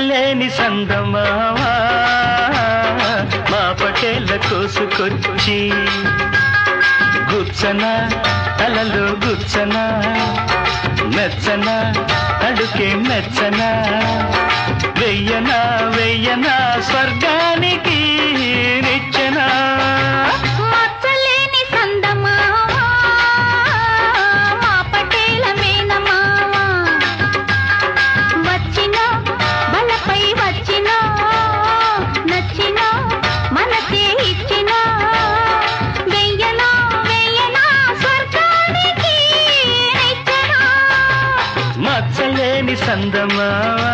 మచ్చలేని సందమావా మా పటేళ్ళ కోసుకొచ్చి గుచ్చన తలలో గుచ్చన మెచ్చన అడుకే మెచ్చన వెయ్యనా వెయ్యనా స్వర్గానికి నిచ్చనా మచ్చలేని సందమావా మా పటేల మేనమావా వచ్చిన బలపై వచ్చిన నచ్చిన మనసే ఇచ్చిన వెయ్యనా వెయ్యనా స్వర్గానికి నిచ్చెన. మచ్చలేని సందమావా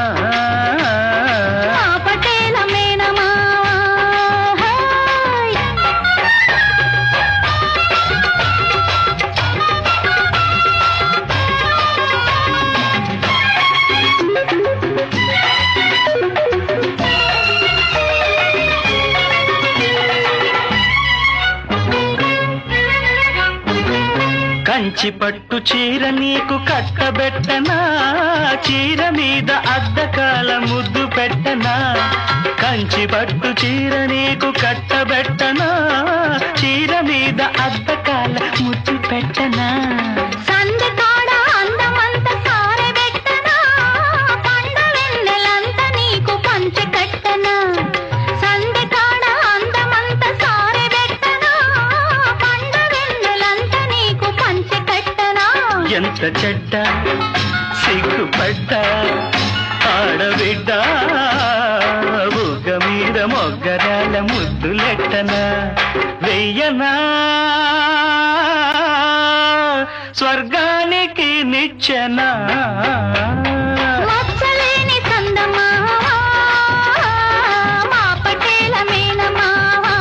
మా పటేల మేనమావా హాయ్. కంచి పట్టు చీర నీకు కట్టబెట్టనా చీర మీద అద్దకాల ముద్దు పెట్టనా కంచి పట్టు చీర నీకు కట్టబెట్టనా చీర మీద అద్దకాల ముద్దు పెట్టనా సందకాడ అందమంత సారబెట్టనా పండ వెన్నెలంత నీకు పంచె కట్టనా సందకాడ అందమంత సారబెట్టనా పండ వెన్నెలంత నీకు పంచె కట్టనా ఎంత చెడ్డ సిగ్గుపడ్డ ఆడబిడ్డ బుగ్గ మీద మొగ్గరాల ముద్దులెట్టనా వెయ్యనా స్వర్గానికి నిచ్చెనా మచ్చలేని సందమావా మా పటేల మేనమావా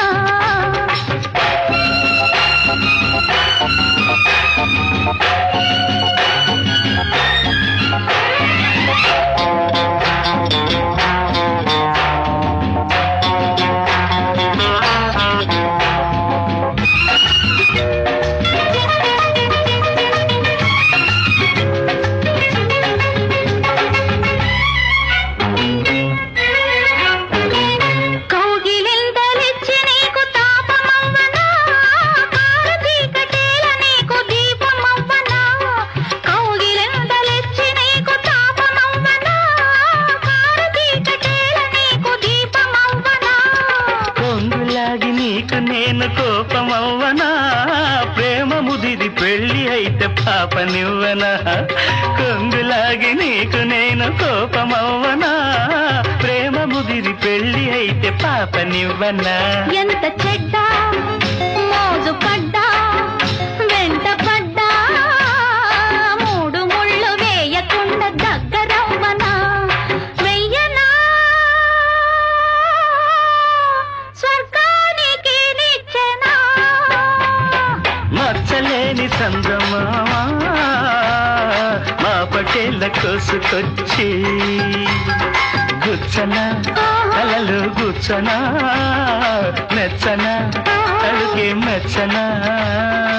కౌగిలింతలిచ్చి నీకు తాపమవ్వనా కారతీకటేల నీకు దీపమవ్వనా కౌగిలింతలిచ్చి నీకు తాపమవ్వనా కారతీకటేల నీకు దీపమవ్వనా కొంగులాగి నీకు నేను కోపమవ్వనా ప్రేమ ముదిరి పెళ్లి అయితే పాపనివ్వనా కొంగులాగి నీకు నేను కోపమవ్వనా ప్రేమ ముదిరి పెళ్లి అయితే పాపనివ్వనా ఎంత చెడ్డ మోజు పడ్డా వెంట పడ్డా మూడు ముళ్ళు వేయకుండా దగ్గరవ్వనా వెయ్యనా స్వర్గానికి నిచ్చెనా మచ్చలేని సందమామా మా పటేళ్ళ కోసుకొచ్చి గుచ్చన తలలో గుచ్చన మెచ్చన అడుగే మెచ్చనా